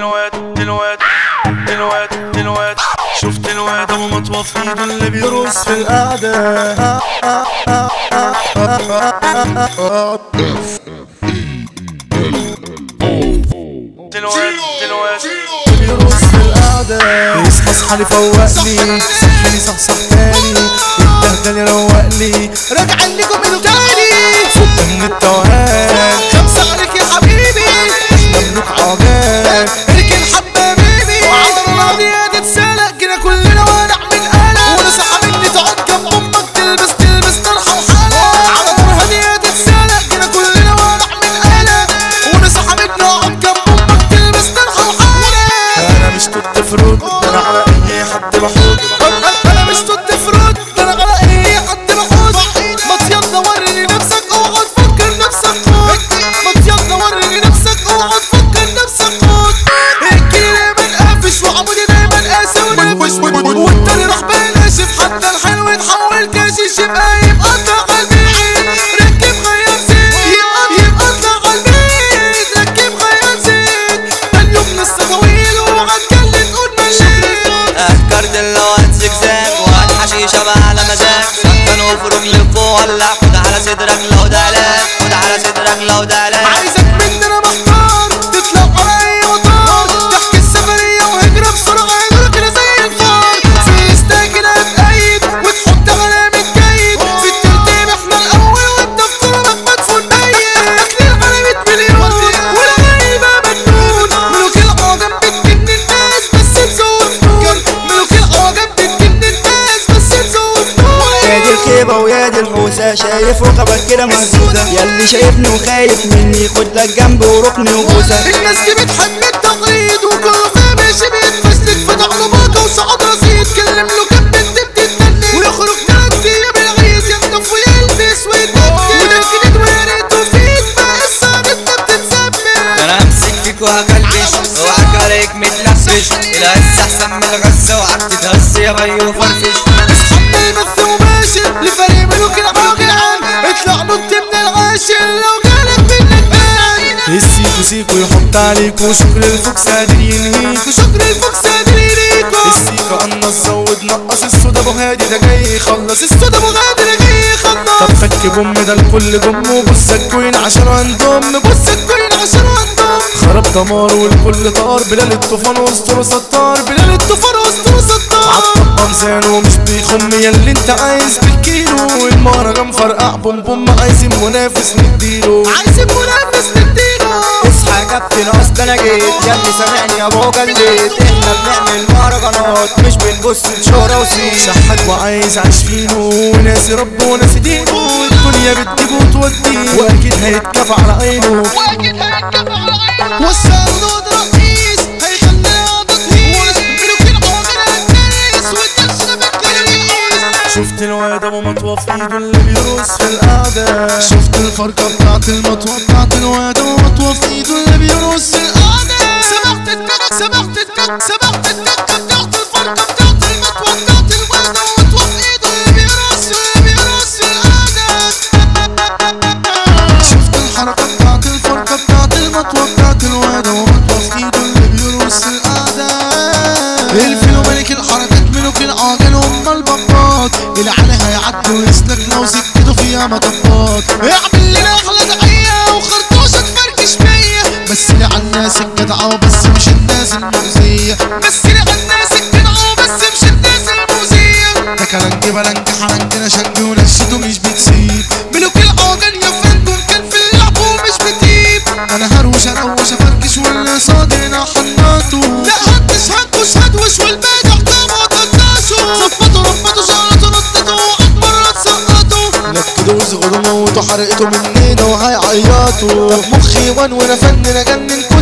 الواد الواد الواد الواد شفت الواد ابو مطوه في ايده اللي بيرقص في القعده الواد الواد بيرقص في القعده يصحى اصحى لي فوقني صحني صحصح تاني الدهدل يروقلي راجع لكم من تاني فك من التوهان خمسة عليك يا حبيبي مملوك عجاب اركن حبة بيبي وعلى النار دي تتسلق كده كلنا ونعمل قلق ونصحى مني تقعد جنب امك تلبس تلبس طرحة وحلق على نار هدية تتسلق كده كلنا ونعمل قلق ونصحى مني اقعد جنب امك تلبس طرحة وحلق انا مش توت فروت ده انا على اي حد بحوط انا مش توت فروت ده انا على ايه حد بحوز ما يلا وريني نفسك اوعى تفكر نفسك خد ما يلا وريني نفسك اوعى تفكر نفسك خد الجيل من قافش وعمودي دايما قاسي ونافش والتاني راح بناشف حتى الحلو يتحول كاشيش يبقى يبقى قطع البيت ركب خيال زيت يبقى يبقى قطع البيت ركب خيال زيت تاني يوم لسه طويل وهتكلم تقول مشيت افكار دلوقتي زجزاج وهات حشيشة بقى على مزاج سكن وفروك لفوق ولع خد على صدرك لو ده علاج خد على صدرك لو ده علاج عايزك مننا محتار تطلع على اي مطار تحكي السفرية وهجرة بسرعة هجرة كده زي الفار في استاجل هتقيد وتحط علامة جيد في الترتيب احنا الاول وانت في طلبك مدفون ميت تكليل على 100 مليون والغايبة مجنون ملوك العجم بتجن الناس بس تزود فنون ملوك العجم بتجن الناس بس تزود يا دي فنون الخيبة ويا دي الحوسة شايف ركبك كده مهزوزة ياللي شايفني وخايف مني خد لك جنب وركني وبوسة الناس دي بتحب التقليد وكل خامش بيتفشلك في ضعله باقة وصعد رصيد كلم له كم بنت بتتنن ويخرج تلات ايام العيد يخطف ويلبس ويتنن وده الجديد ويا ريته فيك بقى الصادق بتتسمم انا همسك فيك وهكلبش اوعك عليك متلفش الهس احسن من الغز اوعك تتهز يا بي وفرفش اصحاب يمثل وماشي لفريق ملوك العاقل عن اطلع نط من العاشر لو جالك منك بان السيكو سيكو يحط عليك وشكر الفوكس قادر ينهيك وشكر الفوكس قادر يليكو السيكو قنص زود نقص السودا ابو هادي ده جاي يخلص الصوت ابو غادر جاي يخلص طب فك بوم ده الكل جم وبص الكوين عشان هنضم بص بص الكوين عشان عندهم خرب دمار والكل طار بلال الطوفان واسطوره ستار بلال الطفل وسط ستار عطب قمصان ومش بيخم ياللي انت عايز بالكيلو المهرجان فرقع بوم بوم عايزين منافس نديله عايز المنافس نديله اصحى يا كابتن اصل انا جيت ياللي سامعني يا ابو جليت احنا بنعمل مهرجانات مش بنبص لشهرة وسيم شحات وعايز عايش فينه وناسي ربه وناسي دينه الدنيا بتجيبه وتوديه واكيد هيتكافى على عينه واكيد هيتكفى على عينه والسعودود رئيس هيخليها تطهيس ملوك العوامل هتنيس والدرس بالكريس شفت الواد ابو مطوه في ايده اللي بيرقص في القعده شفت الفرقه بتاعت المطوه بتاعت الواد ابو مطوه في ايده اللي بيرقص في القعده سمعت التك سمعت التك سمعت التك بتاعت الفرقة بتاعت المطوة بتاعت الوردة ومطوة في ايده اللي بيرقص اللي بيرقص القعدة شفت الحركه بتاعت الفرقه بتاعت المطوه بتاعت الواد ابو مطوه في ايده اللي بيرقص في القعده الفيلو ملك الحركات ملوك العاجل هم البطات العلي هيعدي ويسلك لو سكته فيها مطبات اعمل لنا احلى دعية وخرطوشة تفركش بيا بس لي على الناس الجدعه وبس مش الناس المؤذيه بس لي على الناس الجدعة وبس مش الناس المؤذية ده كلنج بلنج حلنج نشنج ونشته مش بتسيب ملوك العاجل يا فندم كان في اللعب ومش بتيب انا هروش اروش افركش واللي صادرنا حناته لا هدش هدوش هدوش والباقي ده ما تقطعشوا ظبطوا ربطوا شعرتوا نطتوا وعمروا تسقطوا نكدوا وصغروا موتوا حرقتوا مننا وهيعيطوا طب مخي وان وانا فن انا جننكم